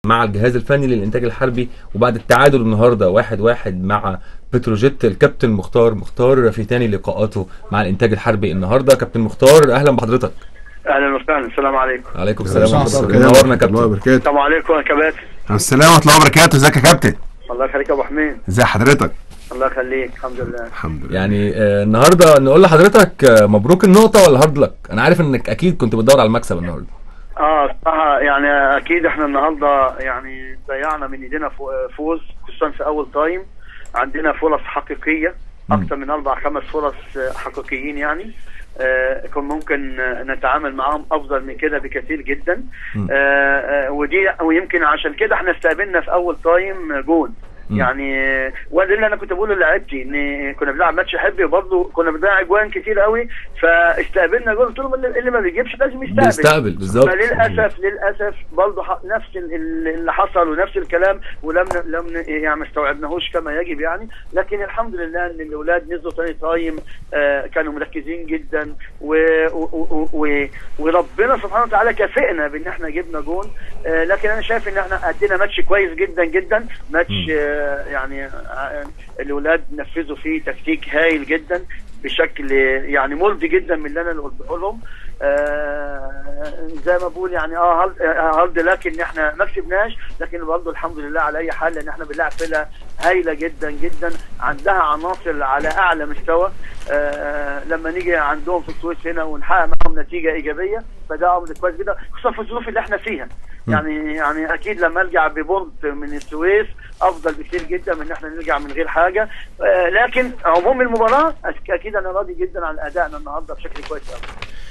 مع الجهاز الفني للانتاج الحربي وبعد التعادل النهارده واحد واحد مع بتروجيت الكابتن مختار مختار في تاني لقاءاته مع الانتاج الحربي النهارده كابتن مختار اهلا بحضرتك اهلا وسهلا السلام عليكم عليكم السلام السلام ورحمه عليكم. الله نورنا الله كابتن وبركاته السلام عليكم يا كباتن السلام ورحمه الله وبركاته ازيك يا كابتن الله يخليك يا ابو حميد ازي حضرتك الله يخليك الحمد لله الحمد لله يعني آه، النهارده نقول لحضرتك آه، مبروك النقطه ولا هارد لك انا عارف انك اكيد كنت بتدور على المكسب النهارده اه صراحه يعني اكيد احنا النهارده يعني ضيعنا من ايدينا فو- فوز خصوصا في اول تايم عندنا فرص حقيقيه اكثر من اربع خمس فرص آه، حقيقيين يعني آه كان ممكن آه، نتعامل معاهم افضل من كده بكثير جدا مم. آه آه ودي ويمكن عشان كده احنا استقبلنا في اول تايم جون مم. يعني آه، وده اللي انا كنت بقوله للاعيبتي ان كنا بنلعب ماتش حبي وبرضه كنا بنضيع اجوان كتير قوي فاستقبلنا جول قلت لهم اللي اللي ما بيجيبش لازم يستقبل بيستقبل بالظبط فللاسف للاسف برضه ح- نفس ال- ال- اللي حصل ونفس الكلام ولم ن- لم ن- يعني ما استوعبناهوش كما يجب يعني لكن الحمد لله ان الاولاد نزلوا تاني تايم آه كانوا مركزين جدا و و و و وربنا سبحانه وتعالى كافئنا بان احنا جبنا جون آه لكن انا شايف ان احنا ادينا ماتش كويس جدا جدا ماتش مم. آه يعني آه الاولاد نفذوا فيه تكتيك هايل جدا بشكل يعني مرضي جدا من اللي انا اللي قلته لهم آه زي ما بقول يعني اه هارد- آه، هارد لكن ان احنا ما كسبناش لكن برضه الحمد لله على اي حال لان احنا بنلعب فرقه هايله جدا جدا عندها عناصر على اعلى مستوى آه لما نيجي عندهم في السويس هنا ونحقق معاهم نتيجه ايجابيه فده امر كويس جدا خصوصا في الظروف اللي احنا فيها يعني يعني اكيد لما ارجع ببونت من السويس افضل بكتير جدا من ان احنا نرجع من غير حاجه آه لكن عموم المباراه أك- اكيد انا راضي جدا عن ادائنا النهارده بشكل كويس قوي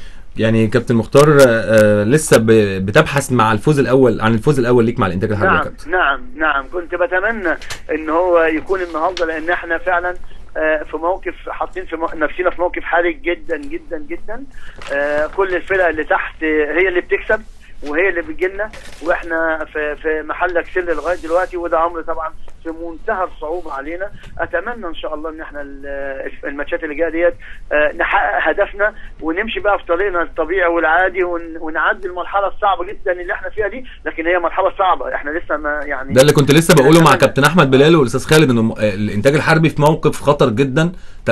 يعني كابتن مختار آه، آه، لسه ب- بتبحث مع الفوز الاول عن الفوز الاول ليك مع الانتاج الحربي يا نعم كابتن نعم نعم كنت بتمنى ان هو يكون النهارده لان احنا فعلا آه، في موقف حاطين في مو- نفسنا في موقف حرج جدا جدا جدا آه، كل الفرق اللي تحت آه، هي اللي بتكسب وهي اللي بتجيلنا واحنا في في محل اكسل لغايه دلوقتي وده امر طبعا في منتهى الصعوبه علينا اتمنى ان شاء الله ان احنا ال- الماتشات اللي جايه ديت آه، نحقق هدفنا ونمشي بقى في طريقنا الطبيعي والعادي ون- ونعدي المرحله الصعبه جدا اللي احنا فيها دي لكن هي مرحله صعبه احنا لسه ما يعني ده اللي كنت لسه بقوله مع أتمنى. كابتن احمد بلال والاستاذ خالد ان آه، الانتاج الحربي في موقف خطر جدا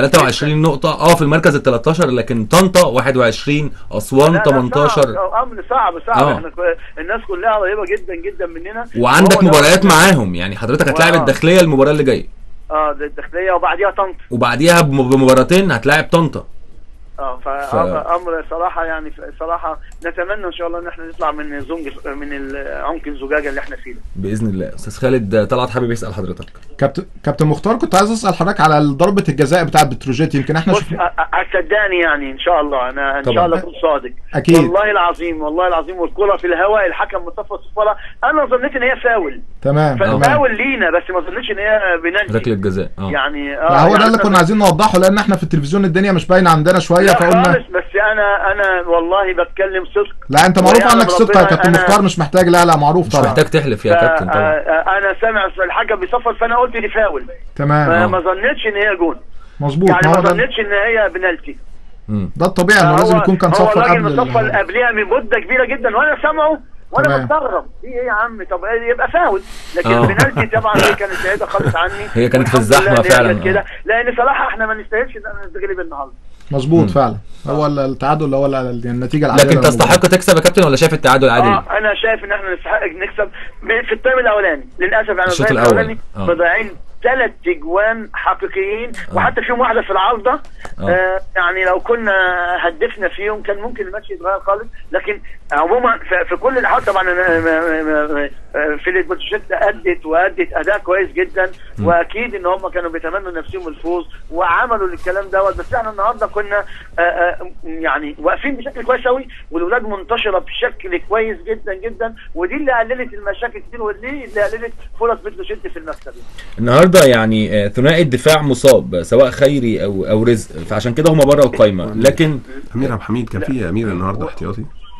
23 نقطه اه في المركز ال 13 لكن طنطا 21 اسوان لا لا 18 صعب. امر صعب صعب آه. احنا كو- الناس كلها قريبه جدا جدا مننا وعندك وهو ده- مباريات معاهم يعني حضرتك هتلاعب واو. الداخليه المباراه اللي جايه اه ده الداخليه وبعديها طنطا وبعديها بم- بمباراتين هتلاعب طنطا اه فامر صراحه يعني صراحه نتمنى ان شاء الله ان احنا نطلع من زنج من ال- عمق الزجاجه اللي احنا فيه ده. باذن الله استاذ خالد آه، طلعت حابب يسال حضرتك كابتن كابتن مختار كنت عايز اسال حضرتك على ضربه الجزاء بتاعه بتروجيت يمكن احنا بص شف... أ- أ- صدقني يعني ان شاء الله انا ان طبعاً. شاء الله اكون صادق أكيد. والله العظيم والله العظيم والكره في الهواء الحكم مصطفى صفوله انا ظنيت ان هي فاول تمام تمام فاول لينا بس ما ظنيتش ان هي بنالتي ركله جزاء اه يعني لا هو يعني ده اللي أنا- كنا عايزين نوضحه لان احنا في التلفزيون الدنيا مش باينه عندنا شويه لا فقلنا خالص بس انا انا والله بتكلم صدق لا انت معروف ويعلم عنك صدق يا ربنا كابتن أنا- مختار مش محتاج لا لا معروف مش طبعا محتاج تحلف يا ف- كابتن طبعا آه، آه، انا سامع الحكم بيصفر فانا قلت دي فاول تمام فما ظنيتش ان هي جون مظبوط يعني ما ما هو ده ظنيتش ان هي بنالتي مم. ده الطبيعي انه هو- لازم يكون كان هو صفر الراجل قبل مصفر ال- قبلها من مده كبيره جدا وانا سامعه وانا تمام. مستغرب ايه إيه يا عم طب إيه يبقى فاول لكن آه. بنالتي طبعا هي كانت بعيده خالص عني هي كانت في والحمد لله الزحمة إن هي فعلاً، كانت كده آه. لان صراحه احنا ما نستاهلش ان احنا نتغلب النهارده مظبوط مم. فعلا هو ال- التعادل اللي هو ال- النتيجه العاديه لكن للمباراة. تستحق تكسب يا كابتن ولا شايف التعادل عادل اه انا شايف ان احنا نستحق نكسب في التايم الاولاني للاسف انا الشوط التايم الأول. الاولاني آه. مضيعين ثلاث اجوان حقيقيين آه. وحتى فيهم واحده في العارضه آه. آه يعني لو كنا هدفنا فيهم كان ممكن الماتش يتغير خالص لكن عموما في, في كل الحالات طبعا أنا- ما- ما- ما- آه، في البوتشيت ادت وادت اداء كويس جدا م. واكيد ان هم كانوا بيتمنوا نفسهم الفوز وعملوا الكلام دوت بس احنا النهارده كنا آه، آه، يعني واقفين بشكل كويس قوي والاولاد منتشره بشكل كويس جدا جدا ودي اللي قللت المشاكل كتير ودي اللي قللت فرص بتروجيت في المكسب النهارده يعني آه، ثنائي الدفاع مصاب سواء خيري او او رزق فعشان كده هم بره القايمه لكن امير عبد الحميد كان في امير النهارده احتياطي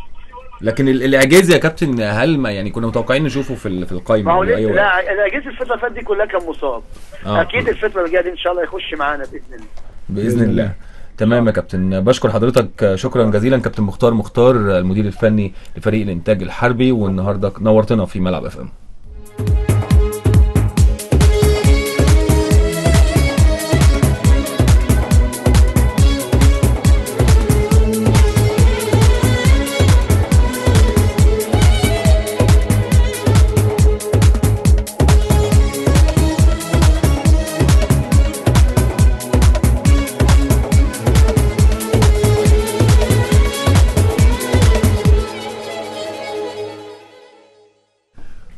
لكن ال- الاعجاز يا كابتن هل ما يعني كنا متوقعين نشوفه في ال- في ما القايمه هو ولا لسه اي وقت لا الاجهزه الفتره اللي فاتت دي كلها كان مصاب آه. اكيد الفتره اللي جايه دي ان شاء الله يخش معانا باذن الله باذن الله تمام يا كابتن بشكر حضرتك شكرا جزيلا كابتن مختار مختار المدير الفني لفريق الانتاج الحربي والنهارده نورتنا في ملعب اف ام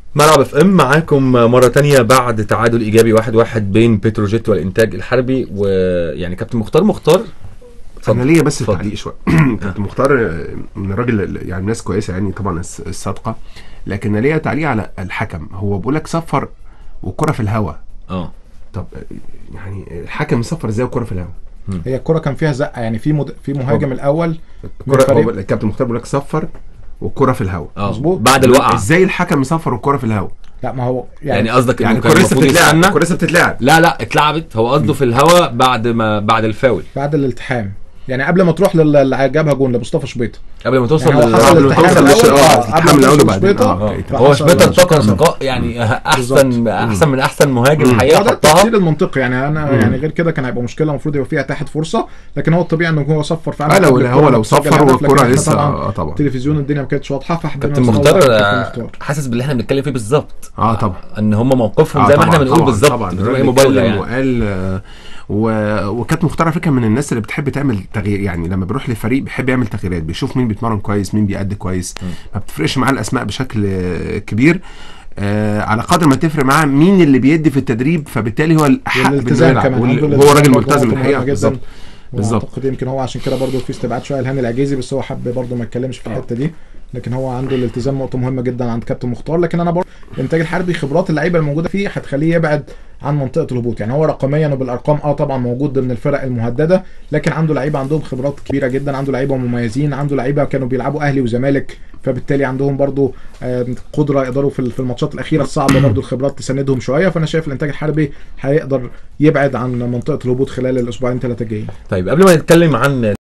ملعب اف ام معاكم مرة تانية بعد تعادل ايجابي واحد واحد بين بتروجيت والانتاج الحربي ويعني كابتن مختار مختار انا ليا بس اتفضل. تعليق شويه كابتن مختار آه، من الراجل ال- يعني ناس كويسه يعني طبعا الس- الصادقه لكن أنا ليا تعليق على الحكم هو بيقول لك صفر والكره في الهواء اه طب آه، يعني الحكم يصفر ازاي والكره في الهواء هي الكره كان فيها زقه يعني في مد... في مهاجم الاول الكره فريق- هو الكابتن مختار بيقول لك صفر والكره في الهواء اه مظبوط. بعد الوقعة ازاي الحكم يصفر والكره في الهواء لا ما هو يعني يعني, قصدك يعني انه كان الكره لسه المفروض بتتلعب يستنى الكره لسه بتتلعب لا لا اتلعبت هو قصده في الهوا بعد ما بعد الفاول بعد الالتحام يعني قبل ما تروح لل- اللي جابها جون لمصطفى شبيطه قبل ما توصل يعني هو لل- حصل قبل ما الالتحام توصل للش- الأول، آه، آه، الالتحام قبل ما الأول توصل وبعدين، شبيطة، آه، اه أوكي. هو فحصل شبيطة الشوط انتقل الأول. نقاء يعني احسن بالظبط. احسن من احسن مهاجم الحقيقه هو ده حطها التفسير المنطقي يعني انا يعني غير كده كان هيبقى مشكله المفروض يبقى فيها تحت فرصه لكن هو الطبيعي انه هو صفر فعلا اه لو قبل هو الكرة لو ما تسجل صفر هدف، والكره لكن إحنا لسه طبعا اه طبعا التلفزيون الدنيا ما كانتش واضحه فحبينا كابتن نصور مختار كابتن آه، مختار. حاسس باللي احنا بنتكلم فيه بالظبط اه طبعا ان هم موقفهم آه زي ما طبعاً، احنا بنقول طبعاً، بالظبط طبعا بدون اي الراجل مبالغه اتكلم يعني وقال آه، و... وكانت مختار على فكره من الناس اللي بتحب تعمل تغيير يعني لما بيروح لفريق بيحب يعمل تغييرات بيشوف مين بيتمرن كويس مين بيأدي كويس ما بتفرقش معاه الاسماء بشكل آه، كبير آه على قدر ما تفرق معاه مين اللي بيدي في التدريب فبالتالي هو الاحق بإنه والالتزام يلعب. كمان وال- عنده وهو الالتزام راجل برضه ملتزم نقطة الحقيقه مهمة بالظبط جدا بالظبط. واعتقد يمكن هو عشان كده برضه في استبعاد شويه لهاني العجيزي بس هو حب برضه ما يتكلمش في الحته دي لكن هو عنده الالتزام نقطه مهمه جدا عند كابتن مختار لكن انا برضه الانتاج الحربي خبرات اللعيبه الموجوده فيه هتخليه يبعد عن منطقه الهبوط يعني هو رقميا وبالارقام اه طبعا موجود ضمن الفرق المهدده لكن عنده لعيبه عندهم خبرات كبيره جدا عنده لعيبه مميزين عنده لعيبه كانوا بيلعبوا اهلي وزمالك فبالتالي عندهم برضو آه، قدره يقدروا في في الماتشات الاخيره الصعبه برضو الخبرات تساندهم شويه فانا شايف الانتاج الحربي هيقدر يبعد عن منطقه الهبوط خلال الاسبوعين ثلاثه الجايين طيب قبل ما نتكلم عن